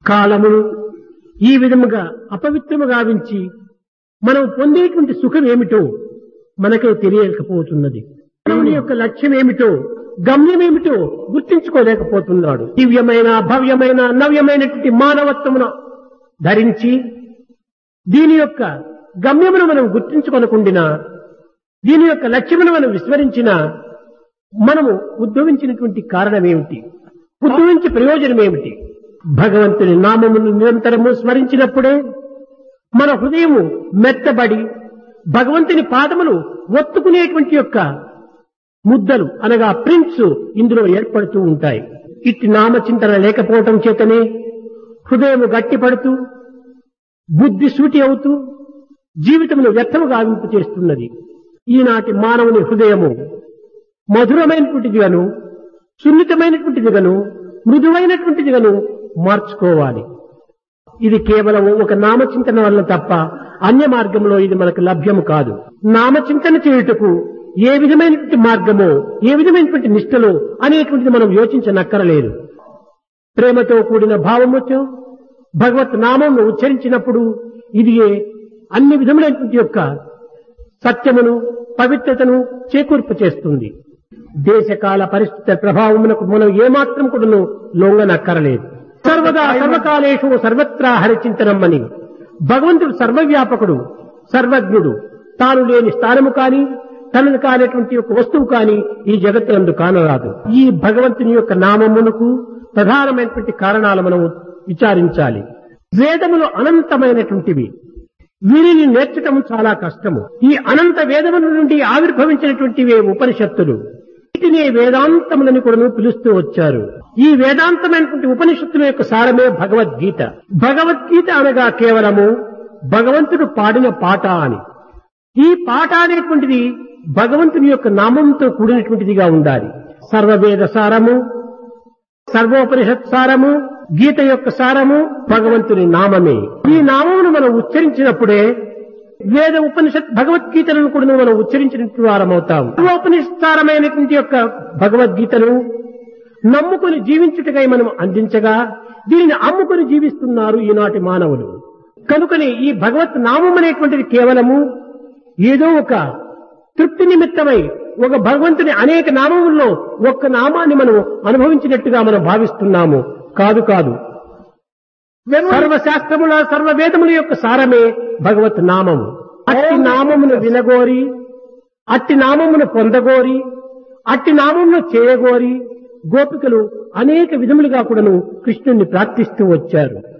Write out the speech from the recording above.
కాలమును ఈ విధముగా అపవిత్రము గావించి మనం పొందేటువంటి సుఖం ఏమిటో మనకే తెలియకపోతున్నది దేవుని యొక్క లక్ష్యం ఏమిటో గమ్యం ఏమిటో గుర్తించుకోలేకపోతున్నాడు దివ్యమైన భవ్యమైన నవ్యమైనటువంటి మానవత్వమును ధరించి దీని యొక్క గమ్యమును మనం గుర్తించుకొనకుండినా దీని యొక్క లక్ష్యమును మనం విస్మరించిన మనము ఉద్భవించినటువంటి కారణం ఏమిటి ఉద్భవించే ప్రయోజనం ఏమిటి భగవంతుని నామమును నిరంతరము స్మరించినప్పుడే మన హృదయము మెత్తబడి భగవంతుని పాదములు ఒత్తుకునేటువంటి యొక్క ముద్దలు అనగా ప్రింట్స్ ఇందులో ఏర్పడుతూ ఉంటాయి ఇట్టి నామచింతన లేకపోవటం చేతనే హృదయము గట్టిపడుతూ బుద్ధి సూటి అవుతూ జీవితమును వ్యర్థము గావింపు చేస్తున్నది ఈనాటి మానవుని హృదయము మధురమైనటువంటిదిగాను సున్నితమైనటువంటిదిగాను మృదువైనటువంటిదిగాను మార్చుకోవాలి ఇది కేవలం ఒక నామచింతన వల్ల తప్ప అన్య మార్గంలో ఇది మనకు లభ్యము కాదు నామచింతన చేయుటకు ఏ విధమైనటువంటి మార్గమో ఏ విధమైనటువంటి నిష్టలో అనేటువంటిది మనం యోచించనక్కరలేదు ప్రేమతో కూడిన భావముతో భగవత్ నామం ఉచ్చరించినప్పుడు ఇది అన్ని విధములైనటువంటి యొక్క సత్యమును పవిత్రతను చేకూర్పు చేస్తుంది దేశకాల పరిస్థితుల ప్రభావమునకు మనం ఏమాత్రం కూడాను లొంగనక్కరలేదు సర్వదా సర్వకాలేషు సర్వత్రా హరిచింతనమ్మని భగవంతుడు సర్వవ్యాపకుడు సర్వజ్ఞుడు తాను లేని స్థానము కాని తనను కానిటువంటి ఒక వస్తువు కాని ఈ జగత్తునందు కానరాదు ఈ భగవంతుని యొక్క నామమునకు ప్రధానమైనటువంటి కారణాలు మనం విచారించాలి వేదములు అనంతమైనటువంటివి వీరిని నేర్చటం చాలా కష్టము ఈ అనంత వేదముల నుండి ఆవిర్భవించినటువంటివే ఉపనిషత్తులు వీటినే వేదాంతములని కూడా పిలుస్తూ వచ్చారు ఈ వేదాంతమైనటువంటి ఉపనిషత్తుల యొక్క సారమే భగవద్గీత భగవద్గీత అనగా కేవలము భగవంతుడు పాడిన పాట అని ఈ పాట అనేటువంటిది భగవంతుని యొక్క నామంతో కూడినటువంటిదిగా ఉండాలి సర్వవేద సారము సర్వోపనిషత్ సారము గీత యొక్క సారము భగవంతుని నామమే ఈ నామమును మనం ఉచ్చరించినప్పుడే వేద ఉపనిషత్ భగవద్గీతలను కూడా మనం ఉచ్చరించినటువంటి వారం అవుతాం ఉపనిషత్సారమైనటువంటి యొక్క భగవద్గీతను నమ్ముకుని జీవించుటకై మనం అందించగా దీనిని అమ్ముకుని జీవిస్తున్నారు ఈనాటి మానవులు కనుకని ఈ భగవత్ నామం అనేటువంటిది కేవలము ఏదో ఒక తృప్తి నిమిత్తమై ఒక భగవంతుని అనేక నామముల్లో ఒక్క నామాన్ని మనం అనుభవించినట్టుగా మనం భావిస్తున్నాము కాదు కాదు సర్వశాస్త్రముల సర్వ వేదముల యొక్క సారమే భగవత్ నామము అట్టి నామమును వినగోరి అట్టి నామమును పొందగోరి అట్టి నామమును చేయగోరి గోపికలు అనేక విధములుగా కూడాను కృష్ణుణ్ణి ప్రార్థిస్తూ వచ్చారు